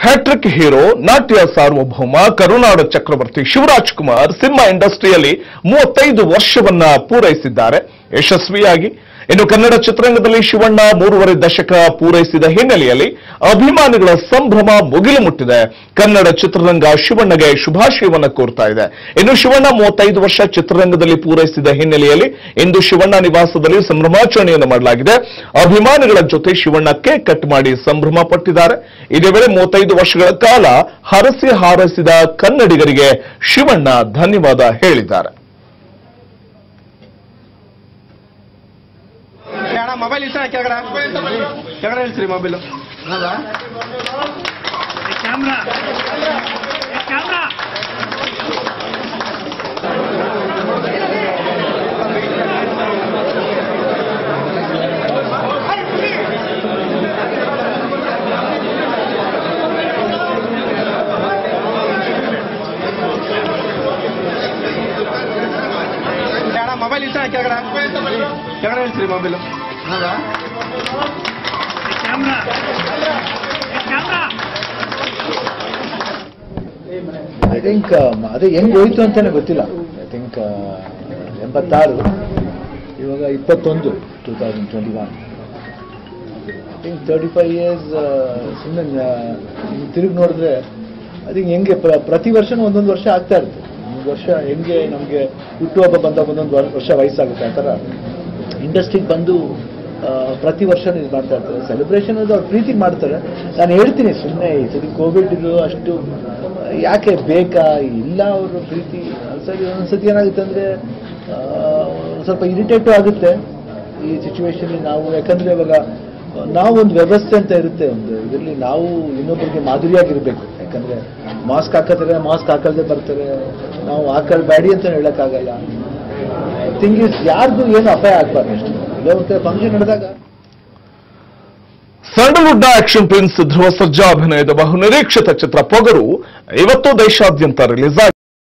hat trick hero ನಾಟ್ಯ ಸಾರ್ವಭೌಮ ಕರುನಾಡ ಚಕ್ರವರ್ತಿ ಶಿವರಾಜ್ ಕುಮಾರ್ ಸಿನಿಮಾ ಇಂಡಸ್ಟ್ರಿಯಲ್ಲಿ ಮೂವತ್ತೈದು ವರ್ಷವನ್ನ ಪೂರೈಸಿದ್ದಾರೆ ಯಶಸ್ವಿಯಾಗಿ ಇನ್ನು ಕನ್ನಡ ಚಿತ್ರರಂಗದಲ್ಲಿ ಶಿವಣ್ಣ ಮೂರುವರೆ ದಶಕ ಪೂರೈಸಿದ ಹಿನ್ನೆಲೆಯಲ್ಲಿ ಅಭಿಮಾನಿಗಳ ಸಂಭ್ರಮ ಮುಗಿಲು ಮುಟ್ಟಿದೆ ಕನ್ನಡ ಚಿತ್ರರಂಗ ಶಿವಣ್ಣಗೆ ಶುಭಾಶಯವನ್ನ ಕೋರ್ತಾ ಇದೆ ಇನ್ನು ಶಿವಣ್ಣ ಮೂವತ್ತೈದು ವರ್ಷ ಚಿತ್ರರಂಗದಲ್ಲಿ ಪೂರೈಸಿದ ಹಿನ್ನೆಲೆಯಲ್ಲಿ ಇಂದು ಶಿವಣ್ಣ ನಿವಾಸದಲ್ಲಿ ಸಂಭ್ರಮಾಚರಣೆಯನ್ನು ಮಾಡಲಾಗಿದೆ ಅಭಿಮಾನಿಗಳ ಜೊತೆ ಶಿವಣ್ಣ ಕೇಕ್ ಕಟ್ ಮಾಡಿ ಸಂಭ್ರಮ ಪಟ್ಟಿದ್ದಾರೆ ಇದೇ ವೇಳೆ ಮೂವತ್ತೈದು ವರ್ಷಗಳ ಕಾಲ ಹರಸಿ ಹಾರೈಸಿದ ಕನ್ನಡಿಗರಿಗೆ ಶಿವಣ್ಣ ಧನ್ಯವಾದ ಹೇಳಿದ್ದಾರೆ ಅಣ್ಣ ಮೊಬೈಲ್ ಇಷ್ಟ ಕೆಳಗಡೆ ಕೆಳಗಡೆ ಇಳಿಸ್ರಿ ಮೊಬೈಲು ಕ್ಯಾಮ್ರಾ ಕ್ಯಾಮ್ರಾ ಅಣ್ಣ ಮೊಬೈಲ್ ಇಷ್ಟ ಕೆಳಗಡೆ ಕೆಳಗಡೆ ಇಳಿಸ್ರಿ mobile camera camera I think ಅದು ಹೆಂಗ್ ಹೋಯ್ತು ಅಂತಾನೆ ಗೊತ್ತಿಲ್ಲ ಐ ಥಿಂಕ್ ಎಂಬತ್ತಾರು ಇವಾಗ ಇಪ್ಪತ್ತೊಂದು two thousand twenty one I think thirty five years ಸುಮ್ಮನೆ ತಿರುಗಿ ನೋಡಿದ್ರೆ ಐ ಥಿಂಕ್ ಹೆಂಗೆ ಪ್ರ- ಪ್ರತಿ ವರ್ಷನೂ ಒಂದೊಂದು ವರ್ಷ ಆಗ್ತಾ ಇರುತ್ತೆ ಒಂದು ವರ್ಷ ಹೆಂಗೆ ನಮಗೆ ಹುಟ್ಟುಹಬ್ಬ ಬಂದಾಗ ಒಂದೊಂದು ವರ್- ವರ್ಷ ವಯಸ್ಸಾಗುತ್ತೆ ಆ ಥರ ಇಂಡಸ್ಟ್ರಿಗೆ ಬಂದು ಆ, ಪ್ರತಿ ವರ್ಷ ಇದು ಮಾಡ್ತಾ ಇರ್ತಾರೆ ಸೆಲೆಬ್ರೇಷನ್ ಅದು ಅವ್ರು ಪ್ರೀತಿ ಮಾಡ್ತಾರೆ ನಾನು ಹೇಳ್ತೀನಿ ಸುಮ್ಮನೆ ಈ ಸತಿ ಕೋವಿಡ್ ಇದು ಅಷ್ಟು ಯಾಕೆ ಬೇಕಾ ಇಲ್ಲ ಅವರು ಪ್ರೀತಿ ಸರಿ ಒಂದೊಂದ್ಸತಿ ಏನಾಗುತ್ತೆ ಅಂದರೆ ಸ್ವಲ್ಪ ಇರಿಟೇಟು ಆಗುತ್ತೆ ಈ ಸಿಚುವೇಶನ್ ನಾವು ಯಾಕಂದ್ರೆ ಇವಾಗ ನಾವು ಒಂದು ವ್ಯವಸ್ಥೆ ಅಂತ ಇರುತ್ತೆ ಒಂದು ಇದರಲ್ಲಿ ನಾವು ಇನ್ನೊಬ್ಬರಿಗೆ ಮಾದರಿಯಾಗಿರ್ಬೇಕು ಯಾಕಂದ್ರೆ ಮಾಸ್ಕ್ ಹಾಕೋತಾರೆ ಮಾಸ್ಕ್ ಹಾಕಲ್ದೆ ಬರ್ತಾರೆ ನಾವು ಹಾಕಲ್ಬೇಡಿ ಅಂತ ಹೇಳಕ್ಕಾಗಲ್ಲ ಥಿಂಗ್ ಇಸ್ ಯಾರಿಗೂ ಏನು ಅಪಾಯ ಆಗ್ಬಾರ್ದು ಅಷ್ಟೇ ಇಲ್ಲ ಒಂದು ಫಂಕ್ಷನ್ ನಡೆದಾಗ ಸ್ಯಾಂಡಲ್ವುಡ್ನ ಆಕ್ಷನ್ ಪ್ರಿನ್ಸ್ ಧ್ರುವ ಸರ್ಜಾ ಅಭಿನಯದ ಬಹುನಿರೀಕ್ಷಿತ ಚಿತ್ರ ಪೊಗರು ಇವತ್ತು ದೇಶಾದ್ಯಂತ ರಿಲೀಸ್ ಆಗಿದೆ